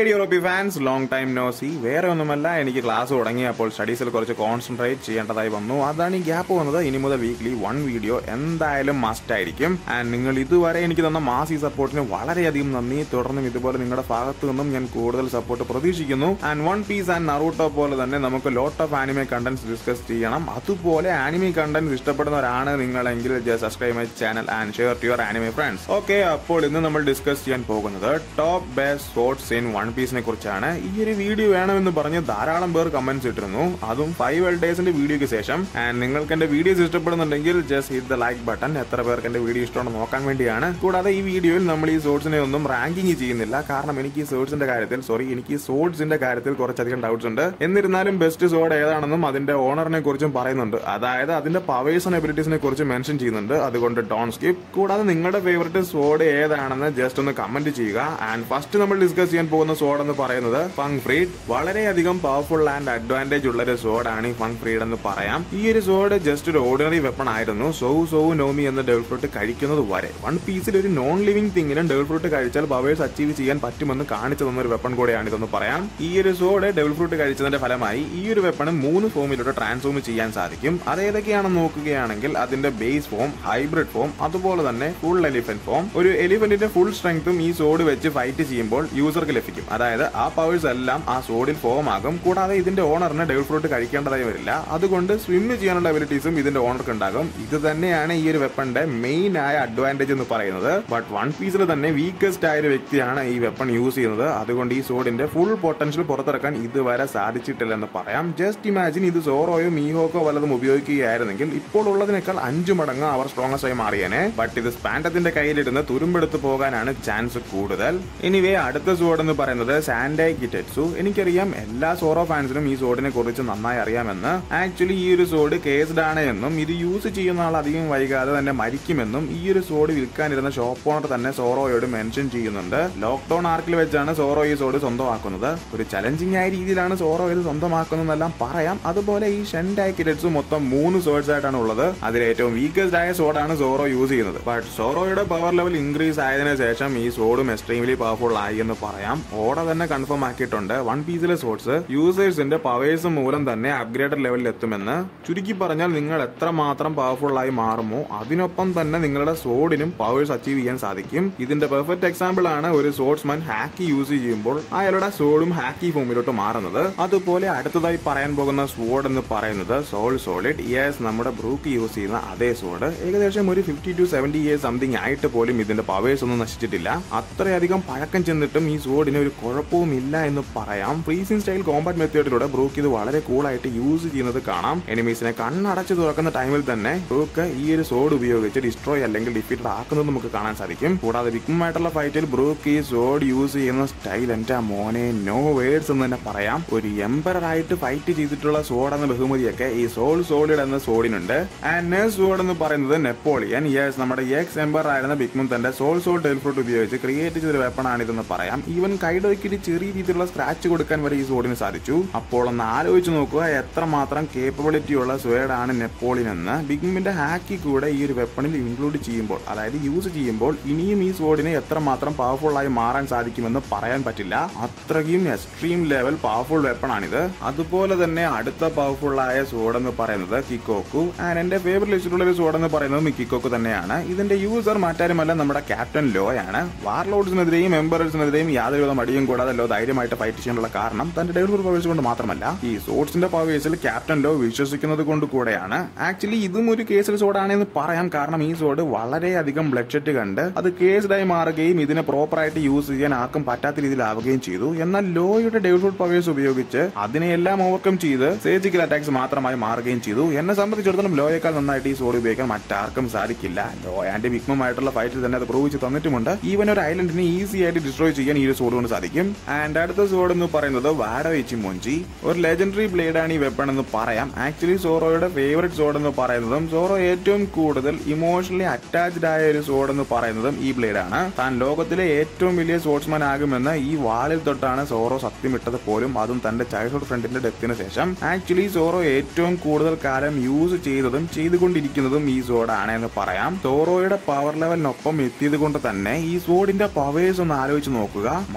യൂറോപ്പി fans long time no see വേറെ ഒന്നുമല്ല എനിക്ക് ക്ലാസ് തുടങ്ങിയപ്പോൾ സ്റ്റഡീസിൽ കുറച്ച് കോൺസെൻട്രേറ്റ് ചെയ്യേണ്ടതായി വന്നു അതാണ് ഈ ഗ്യാപ്പ് വന്നത് ഇനി മുതൽ വീക്ക്ലി വൺ വീഡിയോ എന്തായാലും മസ്റ്റ് ആയിരിക്കും ആൻഡ് നിങ്ങൾ ഇതുവരെ എനിക്ക് തന്ന മാസി സപ്പോർട്ടിന് വളരെയധികം നന്ദി തുടർന്നും ഇതുപോലെ നിങ്ങളുടെ ഭാഗത്തു നിന്നും ഞാൻ കൂടുതൽ സപ്പോർട്ട് പ്രതീക്ഷിക്കുന്നു and One Piece and Naruto പോലെ തന്നെ നമുക്ക് lot of anime contents discuss ചെയ്യണം അതുപോലെ ആനിമെ കണ്ടന്റ് ഇഷ്ടപ്പെടുന്നവരാണ് നിങ്ങളെങ്കിൽ subscribe my channel and share to your anime friends okay അപ്പോൾ ഇന്ന് നമ്മൾ ഡിസ്കസ് ചെയ്യാൻ പോകുന്നത് top best sports in One പീസിനെ കുറിച്ചാണ് ഈ ഒരു വീഡിയോ വേണമെന്ന് പറഞ്ഞ് ധാരാളം പേർ കമന്റ്സ് ഇട്ടിരുന്നു അതും ഫൈവ് വെൽ ഡേയ്സിന്റെ വീഡിയോയ്ക്ക് ശേഷം ആൻഡ് നിങ്ങൾക്ക് എന്റെ വീഡിയോസ് ഇഷ്ടപ്പെടുന്നുണ്ടെങ്കിൽ just hit the like button എത്ര പേർക്ക് എന്റെ വീഡിയോ ഇഷ്ടമാണെന്ന് നോക്കാൻ വേണ്ടിയാണ് കൂടാതെ ഈ വീഡിയോയിൽ നമ്മൾ ഈ സോഴ്സിനെ ഒന്നും റാങ്കിങ് ചെയ്യുന്നില്ല കാരണം എനിക്ക് ഈ സോഴ്സിന്റെ കാര്യത്തിൽ സോറി എനിക്ക് ഈ സോഴ്സിന്റെ കാര്യത്തിൽ കുറച്ചധികം ഡൗട്ട്സ് ഉണ്ട് എന്നിരുന്നാലും ബെസ്റ്റ് സോഡ് ഏതാണെന്നും അതിന്റെ ഓണറിനെ കുറിച്ചും പറയുന്നുണ്ട് അതായത് അതിന്റെ പവേഴ്സ് ആൻഡ് എബിലിറ്റീസിനെ കുറിച്ച് മെൻഷൻ ചെയ്യുന്നുണ്ട് അതുകൊണ്ട് ഡോൺ സ്കിപ്പ് കൂടാതെ നിങ്ങളുടെ ഫേവറേറ്റ് സോഡ് ഏതാണെന്ന് ജസ്റ്റ് ഒന്ന് കമന്റ് ചെയ്യുക ആൻഡ് ഫസ്റ്റ് നമ്മൾ ഡിസ്കസ് ചെയ്യാൻ പോകുന്ന സോഡ് എന്ന് പറയുന്നത് ഫങ് ഫ്രീഡ് വളരെയധികം പവർഫുൾ ആൻഡ് അഡ്വാൻറ്റേജ് ഉള്ള ഒരു സോഡാണ് ഈ ഫങ് ഫ്രീഡ് എന്ന് പറയാം ഈ ഒരു സോഡ് ജസ്റ്റ് ഒരു ഓർഡിനറി വെപ്പൺ ആയിരുന്നു സോ സോ നോമി എന്ന ഡെവൽ ഫ്രൂട്ട് കഴിക്കുന്നത് വരെ വൺ പീസിൽ ഒരു നോൺ ലിവിംഗ് തിങ്ങിനും ഡെവൽ ഫ്രൂട്ട് കഴിച്ചാൽ പവേഴ്സ് അച്ചീവ് ചെയ്യാൻ പറ്റുമെന്ന് കാണിച്ചു തന്ന ഒരു വെപ്പൺ കൂടെയാണ് ഇതെന്ന് പറയാം ഈ ഒരു സോഡ് ഡെവൽ ഫ്രൂട്ട് കഴിച്ചതിന്റെ ഫലമായി ഈ ഒരു വെപ്പണ് മൂന്ന് ഫോമിലൂടെ ട്രാൻസ്ഫോം ചെയ്യാൻ സാധിക്കും അതേതൊക്കെയാണെന്ന് നോക്കുകയാണെങ്കിൽ അതിന്റെ ബേസ് ഫോം ഹൈബ്രിഡ് ഫോം അതുപോലെ തന്നെ ഫുൾ എലിഫന്റ് ഫോം ഒരു എലിഫന്റിന്റെ ഫുൾ സ്ട്രെങ്ത്തും ഈ സോഡ് വെച്ച് ഫൈറ്റ് ചെയ്യുമ്പോൾ യൂസർക്ക് ലഭിക്കും അതായത് ആ പവേഴ്സ് എല്ലാം ആ സോഡിൽ ഫോം ആകും കൂടാതെ ഇതിന്റെ ഓണറിന് ഡെവൽ ഫ്രൂട്ട് കഴിക്കേണ്ടതായി വരില്ല അതുകൊണ്ട് സ്വിം ചെയ്യാനുള്ള എബിലിറ്റീസും ഇതിന്റെ ഓണർക്ക് ഉണ്ടാകും ഇത് തന്നെയാണ് ഈ ഒരു വെപ്പണിന്റെ മെയിൻ ആയ അഡ്വാൻറ്റേജ് എന്ന് പറയുന്നത് ബട്ട് വൺ പീസിൽ തന്നെ വീക്കസ്റ്റ് ആയ ഒരു വ്യക്തിയാണ് ഈ വെപ്പൺ യൂസ് ചെയ്യുന്നത് അതുകൊണ്ട് ഈ സോഡിന്റെ ഫുൾ പൊട്ടൻഷ്യൽ പുറത്തിറക്കാൻ ഇതുവരെ സാധിച്ചിട്ടില്ലെന്ന് പറയാം ജസ്റ്റ് ഇമാജിൻ ഇത് സോറോയോ മീഹോക്കോ വല്ലതും ഉപയോഗിക്കുകയായിരുന്നെങ്കിൽ ഇപ്പോൾ ഉള്ളതിനേക്കാൾ അഞ്ചു മടങ്ങ് അവർ സ്ട്രോങ്ങസ്റ്റ് ആയി മാറിയേനെ ബട്ട് ഇത് സ്പാൻഡത്തിന്റെ കയ്യിലിരുന്ന് തുരുമ്പെടുത്ത് പോകാനാണ് ചാൻസ് കൂടുതൽ എനിവേ അടുത്ത സോഡ് എന്ന് പറയുന്നത് സാൻഡായ് കിറ്ററ്റ്സു എനിക്കറിയാം എല്ലാ സോറോ ഫാൻസിനും ഈ സോഡിനെ കുറിച്ച് നന്നായി അറിയാമെന്ന് ആക്ച്വലി ഈ ഒരു സോഡ് കേസ്ഡ് ആണ് എന്നും ഇത് യൂസ് ചെയ്യുന്ന ആൾ അധികം വൈകാതെ തന്നെ മരിക്കുമെന്നും ഈ ഒരു സോഡ് വിൽക്കാനിരുന്ന ഷോപ്പ് ഓണർ തന്നെ സോറോയോട് മെൻഷൻ ചെയ്യുന്നുണ്ട് ലോക്ക്ഡൌൺ ആർക്കിൽ വെച്ചാണ് സോറോ ഈ സോഡ് സ്വന്തമാക്കുന്നത് ഒരു ചലഞ്ചിങ് ആയ രീതിയിലാണ് സോറോ ഇത് സ്വന്തമാക്കുന്നതെന്നെല്ലാം പറയാം അതുപോലെ ഈ ഷെൻഡായ് കിറ്ററ്റ്സു മൊത്തം മൂന്ന് സോഡ്സ് ആയിട്ടാണ് ഉള്ളത് അതിൽ ഏറ്റവും വീക്കസ്റ്റ് ആയ സോഡാണ് സോറോ യൂസ് ചെയ്യുന്നത് ബട്ട് സോറോയുടെ പവർ ലെവൽ ഇൻക്രീസ് ആയതിനു ശേഷം ഈ സോഡും എക്സ്ട്രീംലി പവർഫുൾ ആയി എന്ന് പറയാം ഓടെ തന്നെ കൺഫേം ആക്കിയിട്ടുണ്ട് വൺ പീസിലെ സോഡ്സ് യൂസേഴ്സിന്റെ പവേഴ്സ് മൂലം തന്നെ അപ്ഗ്രേഡഡ് ലെവലിൽ എത്തുമെന്ന് ചുരുക്കി പറഞ്ഞാൽ നിങ്ങൾ എത്രമാത്രം പവർഫുൾ ആയി മാറുമോ അതിനൊപ്പം തന്നെ നിങ്ങളുടെ സോഡിനും പവേഴ്സ് അച്ചീവ് ചെയ്യാൻ സാധിക്കും ഇതിന്റെ പെർഫെക്റ്റ് എക്സാമ്പിൾ ആണ് ഒരു സോഡ്സ്മാൻ ഹാക്കി യൂസ് ചെയ്യുമ്പോൾ അയാളുടെ സോഡും ഹാക്കി ഫോമിലോട്ട് മാറുന്നത് അതുപോലെ അടുത്തതായി പറയാൻ പോകുന്ന സോഡ് എന്ന് പറയുന്നത് സോൾ സോളിഡ് യെസ് നമ്മുടെ ബ്രൂക്ക് യൂസ് ചെയ്യുന്ന അതേ സോഡ് ഏകദേശം ഒരു fifty to seventy years something ആയിട്ട് പോലും ഇതിന്റെ പവേഴ്സ് ഒന്നും നശിച്ചിട്ടില്ല അത്രയധികം പഴക്കം ചെന്നിട്ടും ഈ സോഡിന് ഒരു കുഴപ്പവും ഇല്ല എന്ന് പറയാം ഫ്രീസിംഗ് സ്റ്റൈൽ കോമ്പാറ്റ് മെത്തേഡിലൂടെ ബ്രൂക്ക് ഇത് വളരെ കൂളായിട്ട് യൂസ് ചെയ്യുന്നത് കാണാം എനിമീസിനെ കണ്ണടച്ച് തുറക്കുന്ന ടൈമിൽ തന്നെ ബ്രൂക്ക് ഈ ഒരു സോഡ് ഉപയോഗിച്ച് ഡിസ്ട്രോയ് അല്ലെങ്കിൽ ഡിഫീറ്റഡ് ആക്കുന്നത് നമുക്ക് കാണാൻ സാധിക്കും കൂടാതെ വിഗ്മായിട്ടുള്ള ഫൈറ്റിൽ ബ്രൂക്ക് ഈ സോഡ് യൂസ് ചെയ്യുന്ന സ്റ്റൈൽ എന്റെ മോനെ നോ വേർഡ്സ് എന്ന് തന്നെ പറയാം ഒരു എംപറർ ആയിട്ട് ഫൈറ്റ് ചെയ്തിട്ടുള്ള സോഡ് എന്ന ബഹുമതിയൊക്കെ ഈ സോൾ സോളിഡ് എന്ന സോഡിനുണ്ട് ആൻഡ് നെസ് സോഡ് എന്ന് പറയുന്നത് നെപ്പോളിയൻ യെസ് നമ്മുടെ എക്സ് എംപർ ആയിരുന്ന ബിഗ്മുൻ തന്റെ സോൾ സോൾ ടെലിഫ്രൂട്ട് ഉപയോഗിച്ച് ക്രിയേറ്റ് ചെയ്തൊരു വെപ്പൺ ആണിതെന്ന് പറയാം ഈവൻ കൈഡോയ്ക്ക് ചെറിയ രീതിയിലുള്ള സ്ക്രാച്ച് കൊടുക്കാൻ വരെ ഈ സോഡിന് സാധിച്ചു അപ്പോൾ ഒന്ന് ആലോചിച്ച് നോക്കുക എത്രമാത്രം കേപ്പബിലിറ്റി ഉള്ള സ്വേഡ് ആണ് നെപ്പോളിയൻ എന്ന് ബിഗ്മിന്റെ ഹാക്കി കൂടെ ഈ ഒരു വെപ്പണിൽ ഇൻക്ലൂഡ് ചെയ്യുമ്പോൾ അതായത് യൂസ് ചെയ്യുമ്പോൾ ഇനിയും ഈ സോഡിനെ എത്രമാത്രം പവർഫുൾ ആയി മാറാൻ സാധിക്കുമെന്ന് പറയാൻ പറ്റില്ല അത്രയും എക്സ്ട്രീം ലെവൽ പവർഫുൾ വെപ്പൺ ആണിത് അതുപോലെ തന്നെ അടുത്ത പവർഫുൾ ആയ സോഡ് എന്ന് പറയുന്നത് കിക്കോക്കു ആൻഡ് എന്റെ ഫേവറേറ്റ് ലിസ്റ്റിലുള്ള ഒരു സോഡ് എന്ന് പറയുന്നത് മിക്കിക്കോക്കു തന്നെയാണ് ഇതിന്റെ യൂസർ മറ്റാരുമല്ല നമ്മുടെ ക്യാപ്റ്റൻ ലോ ആണ് വാർലോഡ്സിനെതിരെയും എംബറേഴ്സിനെതിരെയും യാതൊരുവിധ മടിയും കൂടാതെ ലോ ധൈര്യമായിട്ട് ഫൈറ്റ് ചെയ്യാനുള്ള കാരണം തന്റെ ഡെവലപ്പർ പവേഴ്സ് കൊണ്ട് മാത്രമല്ല ഈ സോഡ്സിന്റെ പവേഴ്സിൽ ക്യാപ്റ്റൻ ലോ വിശ്വസിക്കുന്നത് കൊണ്ട് കൂടെയാണ് ആക്ച്വലി ഇതും ഒരു കേസിൽ സോഡാണെന്ന് പറയാം കാരണം ഈ സോഡ് വളരെയധികം ബ്ലഡ് ഷെറ്റ് കണ്ട് അത് കേസ്ഡായി മാറുകയും ഇതിനെ പ്രോപ്പറായിട്ട് യൂസ് ചെയ്യാൻ ആർക്കും പറ്റാത്ത രീതിയിലാവുകയും ചെയ്തു എന്നാൽ ലോയുടെ ഡെവലപ്പ് പവേഴ്സ് ഉപയോഗിച്ച് അതിനെയെല്ലാം ഓവർകം ചെയ്ത് സർജിക്കൽ അറ്റാക്സ് മാത്രമായി മാറുകയും ചെയ്തു എന്നെ സംബന്ധിച്ചിടത്തോളം ലോയേക്കാൾ നന്നായിട്ട് ഈ സോഡ് ഉപയോഗിക്കാൻ മറ്റാർക്കും സാധിക്കില്ല ലോ ആൻഡ് വിഗ്മമായിട്ടുള്ള ഫൈറ്റിൽ തന്നെ അത് പ്രൂവ് ചെയ്ത് തന്നിട്ടുമുണ്ട് ഈവൻ ഒരു ഐലൻഡിനെ ഈസി ആയിട്ട് ഡിസ്ട്രോയ് ചെയ്യാൻ ഈ ഒരു സോഡ് കൊണ്ട് സാധിക്കും ആൻഡ് അടുത്ത സോഡ് എന്ന് പറയുന്നത് വാഡോ ഇച്ചി മൊഞ്ചി ഒരു ലെജൻഡറി ബ്ലേഡ് ആണ് ഈ വെപ്പൺ എന്ന് പറയാം ആക്ച്വലി സോറോയുടെ ഫേവറേറ്റ് സോഡ് എന്ന് പറയുന്നതും സോറോ ഏറ്റവും കൂടുതൽ ഇമോഷണലി അറ്റാച്ച്ഡ് ആയ ഒരു സോഡ് എന്ന് പറയുന്നതും ഈ ബ്ലേഡ് ആണ് താൻ ലോകത്തിലെ ഏറ്റവും വലിയ സോഡ്സ്മാൻ ആകുമെന്ന് ഈ വാളിൽ തൊട്ടാണ് സോറോ സത്യമിട്ടത് പോലും അതും തന്റെ ചൈൽഡ്ഹുഡ് ഫ്രണ്ടിന്റെ ഡെത്തിന് ശേഷം ആക്ച്വലി സോറോ ഏറ്റവും കൂടുതൽ കാലം യൂസ് ചെയ്തതും ചെയ്തുകൊണ്ടിരിക്കുന്നതും ഈ സോഡാണ് എന്ന് പറയാം സോറോയുടെ പവർ ലെവലിനൊപ്പം എത്തിയത് കൊണ്ട് തന്നെ ഈ സോഡിന്റെ പവേഴ്സ് ഒന്ന് ആലോചിച്ച് നോക്കുക മാസീവ്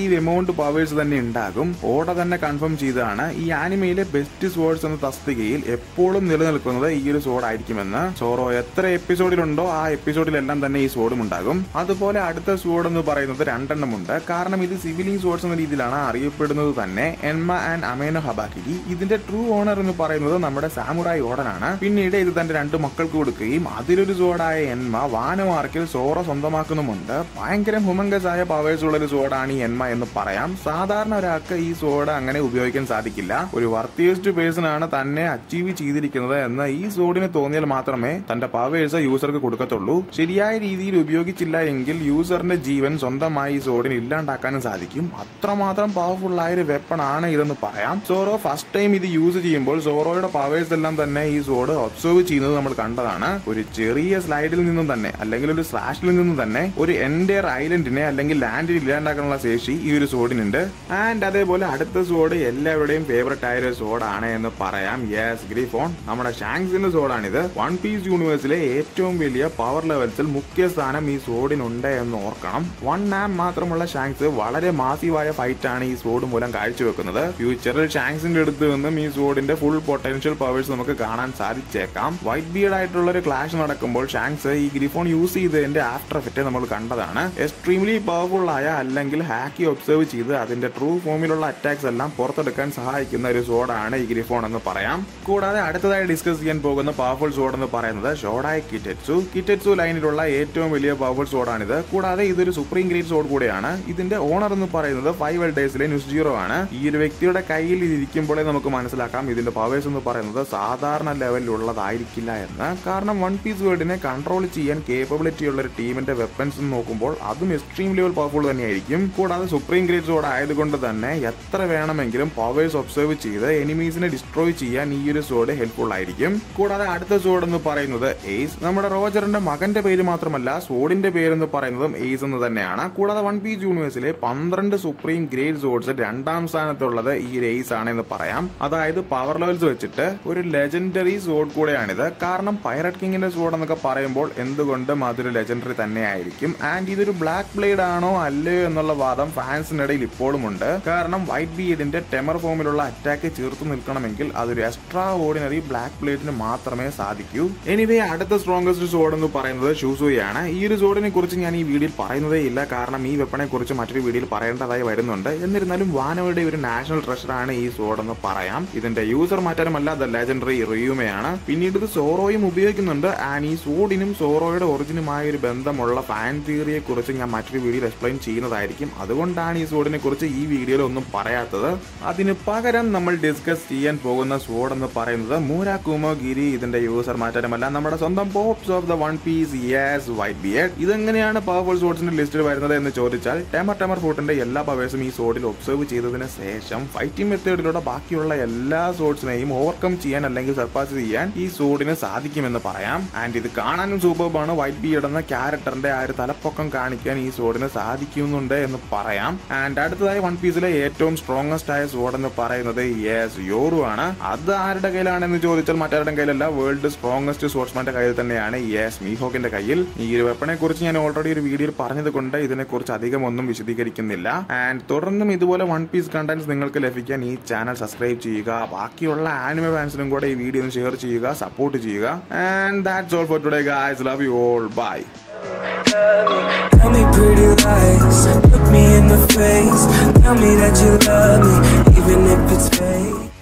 രീതിയിൽ എമൗണ്ട് പവേഴ്സ് തന്നെ ഉണ്ടാകും ഓട തന്നെ കൺഫേം ചെയ്തതാണ് ഈ ആനിമയിലെ ബെസ്റ്റ് സോഴ്സ് എന്ന തസ്തികയിൽ എപ്പോഴും നിലനിൽക്കുന്നത് ഈ ഒരു സോഡ് ആയിരിക്കുമെന്ന് സോറോ എത്ര എപ്പിസോഡിലുണ്ടോ ആ എപ്പിസോഡിലെല്ലാം തന്നെ ഈ സോഡും ഉണ്ടാകും അതുപോലെ അടുത്ത സോഡ് എന്ന് പറയുന്നത് രണ്ടെണ്ണമുണ്ട് കാരണം ഇത് സിവിലിംഗ് സോഡ്സ് എന്ന രീതിയിലാണ് അറിയപ്പെടുന്നത് തന്നെ എൻമ ആൻഡ് അമേനോ ഹബാക്കിരി ഇതിന്റെ ട്രൂ ഓണർ എന്ന് പറയുന്നത് നമ്മുടെ സാമുറായി ഓടനാണ് പിന്നീട് ഇത് തന്റെ രണ്ട് മക്കൾക്ക് കൊടുക്കുകയും അതിലൊരു സോഡായ എൻമ വാനമാർക്കിൽ സോറോ സ്വന്തമാക്കുന്നുമുണ്ട് ഭയങ്കര ഹുമങ്കസ് ആയ പവേഴ്സ് ഉള്ള ഒരു സോഡാണ് ഈ എൻമ എന്ന് പറയാം സാധാരണ ഒരാൾക്ക് ഈ സോഡ അങ്ങനെ ഉപയോഗിക്കാൻ സാധിക്കില്ല ഒരു വർത്തിയസ്റ്റ് പേഴ്സൺ ആണ് തന്നെ അച്ചീവ് ചെയ്തിരിക്കുന്നത് എന്ന് ഈ സോഡിന് തോന്നിയാൽ മാത്രമേ തന്റെ പവേഴ്സ് യൂസർക്ക് കൊടുക്കത്തുള്ളൂ ശരിയായ രീതിയിൽ ഉപയോഗിച്ചില്ല എങ്കിൽ യൂസറിന്റെ ജീവൻ സ്വന്തമായി ഈ സോഡിന് ഇല്ലാണ്ടാക്കാനും സാധിക്കും അത്രമാത്രം പവർഫുൾ ആയ ഒരു വെപ്പൺ ആണ് ഇതെന്ന് പറയാം സോറോ ഫസ്റ്റ് ടൈം ഇത് യൂസ് ചെയ്യുമ്പോൾ സോറോയുടെ പവേഴ്സ് എല്ലാം തന്നെ ഈ സോഡ് ഒബ്സർവ് ചെയ്യുന്നത് നമ്മൾ കണ്ടതാണ് ഒരു ചെറിയ സ്ലൈഡിൽ നിന്നും തന്നെ അല്ലെങ്കിൽ ഒരു സ്ലാഷിൽ നിന്നും തന്നെ ഒരു എൻറ്റയർ ഐലൻഡിനെ അല്ലെങ്കിൽ ലാൻഡിൽ ഇല്ലാണ്ടാക്കാനുള്ള ശേഷി ഈ ഒരു സോഡിനുണ്ട് ആൻഡ് അതേപോലെ അടുത്ത സോഡ് എല്ലാവരുടെയും ഫേവററ്റ് ആയ ഒരു സോഡാണ് എന്ന് പറയാം യെസ് ഗ്രിഫോൺ നമ്മുടെ ഷാങ്സിന്റെ സോഡാണിത് വൺ പീസ് യൂണിവേഴ്സിലെ ഏറ്റവും വലിയ പവർ ലെവൽസിൽ മുഖ്യ സ്ഥാനം ഈ സോഡിനുണ്ട് എന്ന് ഓർക്കണം വൺ ആം മാത്രമുള്ള ഷാങ്സ് വളരെ മാസീവായ ഫൈറ്റ് ആണ് ഈ സോഡ് മൂലം കാഴ്ചവെക്കുന്നത് ഫ്യൂച്ചറിൽ ഷാങ്സിന്റെ അടുത്ത് നിന്നും ഈ സോഡിന്റെ ഫുൾ പൊട്ടൻഷ്യൽ പവേഴ്സ് നമുക്ക് കാണാൻ സാധിച്ചേക്കാം വൈറ്റ് ബിയർഡ് ആയിട്ടുള്ള ഒരു ക്ലാഷ് നടക്കുമ്പോൾ ഷാങ്സ് ഈ ഗ്രിഫോൺ യൂസ് ചെയ്തതിന്റെ ആഫ്റ്റർ എഫക്റ്റ് നമ്മൾ കണ്ടതാണ് എക്സ്ട്രീംലി പവർഫുൾ ആയ അല്ലെങ്കിൽ ഹാക്കി ഒബ്സർവ് ചെയ്ത് അതിന്റെ ട്രൂ ഫോമിലുള്ള അറ്റാക്സ് എല്ലാം പുറത്തെടുക്കാൻ സഹായിക്കുന്ന ഒരു സോഡാണ് ഈ ഗ്രിഫോൺ എന്ന് പറയാം കൂടാതെ അടുത്തതായി ഡിസ്കസ് ചെയ്യാൻ പോകുന്ന പവർഫുൾ സോഡ് എന്ന് പറയുന്നത് ഷോഡായ് കിറ്ററ്റ്സു കിറ്ററ്റ്സു ലൈനിലുള്ള ഏറ്റവും വലിയ പവർഫുൾ സോഡാണിത് കൂടാതെ ഇതൊരു സുപ്രീം ഗ്രേറ്റ് സോഡ് കൂടെയാണ് ഇതിന്റെ ഓണർ എന്ന് പറയുന്നത് ഫൈവ് എൽഡേഴ്സിലെ ന്യൂസ് ജീറോ ആണ് ഈ ഒരു വ്യക്തിയുടെ കയ്യിൽ ഇത് ഇരിക്കുമ്പോഴേ നമുക്ക് മനസ്സിലാക്കാം ഇതിന്റെ പവേഴ്സ് എന്ന് പറയുന്നത് സാധാരണ ലെവലിലുള്ളതായിരിക്കില്ല എന്ന് കാരണം വൺ പീസ് വേർഡിനെ കൺട്രോൾ ചെയ്യാൻ കേപ്പബിലിറ്റി ഉള്ള ഒരു ടീമിന്റെ വെപ്പൺസ് നോക്കുമ്പോൾ അതും എക്സ്ട്രീം ലെവൽ പവർഫുൾ തന്നെയായിരിക്കും കൂടാതെ സുപ്രീം ഗ്രേറ്റ് സോഡ് ആയതുകൊണ്ട് തന്നെ എത്ര വേണമെങ്കിലും പവേഴ്സ് ഒബ്സർവ് ചെയ്ത് എനിമീസിനെ ഡിസ്ട്രോയ് ചെയ്യാൻ ഈ ഒരു സോഡ് ഹെൽപ്ഫുൾ ആയിരിക്കും കൂടാതെ അടുത്ത സോഡ് എന്ന് പറയുന്നത് എയ്സ് നമ്മുടെ റോജറിന്റെ മകന്റെ പേര് മാത്രമല്ല സോഡിന്റെ പേരെന്ന് പറയുന്നതും എയ്സ് എന്ന് തന്നെയാണ് കൂടാതെ വൺ പീസ് യൂണിവേഴ്സിലെ പന്ത്രണ്ട് സുപ്രീം ഗ്രേറ്റ് സോഡ്സ് രണ്ടാം സ്ഥാനത്തുള്ളത് ഈ ഒരു എയ്സ് ആണ് എന്ന് പറയാം അതായത് പവർ ലെവൽസ് വെച്ചിട്ട് ഒരു ലെജൻഡറി സോഡ് കൂടെയാണിത് കാരണം പൈററ്റ് കിങ്ങിന്റെ സോഡ് എന്നൊക്കെ പറയുമ്പോൾ എന്തുകൊണ്ടും അതൊരു ലെജൻഡറി തന്നെയായിരിക്കും ആൻഡ് ഇതൊരു ബ്ലാക്ക് ബ്ലേഡ് ആണോ അല്ലയോ എന്നുള്ള വാദം ഫാൻസിനിടയിൽ ഇപ്പോഴും ഉണ്ട് കാരണം വൈറ്റ് ബീഡിന്റെ ടെമർ ഫോമിലുള്ള അറ്റാക്ക് ചേർത്ത് നിൽക്കണമെങ്കിൽ അതൊരു എക്സ്ട്രാ ഓർഡിനറി ബ്ലാക്ക് ബ്ലേഡിന് മാത്രമേ സാധിക്കൂ എനിവേ അടുത്ത സ്ട്രോങ്സ്റ്റ് സോഡ് എന്ന് പറയുന്നത് ഷൂസുയാണ് ഈ ഒരു സോഡിനെ കുറിച്ച് ഞാൻ ഈ വീഡിയോയിൽ പറയുന്നതേ ഇല്ല കാരണം ഈ വെപ്പണെ കുറിച്ച് മറ്റൊരു വീഡിയോയിൽ പറയേണ്ടതായി വരുന്നുണ്ട് എന്നിരുന്നാലും വാനവയുടെ ഒരു നാഷണൽ ട്രഷറാണ് ഈ സോഡ് എന്ന് പറയാം ഇതിന്റെ യൂസർ മാറ്റാനുമല്ല ദ ലെജൻഡറി റിയൂമയാണ് പിന്നീട് ഇത് സോറോയും ഉപയോഗിക്കുന്നുണ്ട് ആൻഡ് ഈ സോഡിനും സോറോയുടെ ഒറിജിനുമായ ഒരു ബന്ധമുള്ള ഫാൻ തിയറിയെ കുറിച്ച് ഞാൻ മറ്റൊരു വീഡിയോയിൽ എക്സ്പ്ലെയിൻ ചെയ്യുന്നതായിരിക്കും അതുകൊണ്ടാണ് ഈ സോഡിനെ കുറിച്ച് ഈ വീഡിയോയിൽ ഒന്നും പറയാത്തത് അതിന് പകരം നമ്മൾ ഡിസ്കസ് ചെയ്യാൻ പോകുന്ന സോഡ് എന്ന് പറയുന്നത് മൂരാക്കുമോ ഗിരി ഇതിന്റെ യൂസർ മാറ്റാനുമല്ല നമ്മുടെ സ്വന്തം pops of the One Piece yes Whitebeard ഇതെങ്ങനെയാണ് പവർഫുൾ സോഡ്സിന്റെ ലിസ്റ്റിൽ വരുന്നത് എന്ന് ചോദിച്ചാൽ ടെമർ ടെമർ ഫുട്ടിന്റെ എല്ലാ പവേഴ്സും ഈ സോഡിൽ ഒബ്സർവ് ചെയ്തതിന് ശേഷം ഫൈറ്റിംഗ് മെത്തേഡിലൂടെ ബാക്കിയുള്ള എല്ലാ സോഡ്സിനെയും ഓവർകം ചെയ്യാൻ അല്ലെങ്കിൽ സർപ്പാസ് ചെയ്യാൻ ഈ സോഡിന് സാധിക്കുമെന്ന് പറയാം ആൻഡ് ഇത് കാണാനും സൂപ്പർബാണ് വൈറ്റ് ബിയഡ് എന്ന ക്യാരക്ടറിന്റെ ആ ഒരു തലപ്പൊക്കം കാണിക്കാൻ ഈ സോഡിന് സാധിക്കുന്നുണ്ട് എന്ന് പറയാം ആൻഡ് അടുത്തതായി വൺ പീസിലെ ഏറ്റവും സ്ട്രോങ്ങസ്റ്റ് ആയ സോഡ് എന്ന് പറയുന്നത് യെസ് യോറു ആണ് അത് ആരുടെ കയ്യിലാണെന്ന് ചോദിച്ചാൽ മറ്റാരുടെ കയ്യിലല്ല വേൾഡ് സ്ട്രോങ്ങസ്റ്റ് സോഡ്സ്മാന്റെ കയ്യിൽ തന്നെയാണ് യെസ് മീഹോക്കിന്റെ കയ്യിൽ ഈ ഒരു വെപ്പണെ കുറിച്ച് ഞാൻ ഓൾറെഡി ഒരു വീഡിയോയിൽ പറഞ്ഞത് കൊണ്ട് ഇതിനെ കുറിച്ച് അധികം ഒന്നും വിശദീകരിക്കുന്നില്ല ആൻഡ് തുടർന്നും ഇതുപോലെ വൺ പീസ് കണ്ടന്റ്സ് നിങ്ങൾക്ക് ലഭിക്കാൻ ഈ ചാനൽ സബ്സ്ക്രൈബ് ചെയ്യുക ബാക്കിയുള്ള ആനിമ ഫാൻസിനും കൂടെ ഈ വീഡിയോ ഷെയർ ചെയ്യുക സപ്പോർട്ട് ചെയ്യുക and that's all for today guys love you all bye Tell me pretty lies, look me in the face. Tell me that you love me, even if it's fake.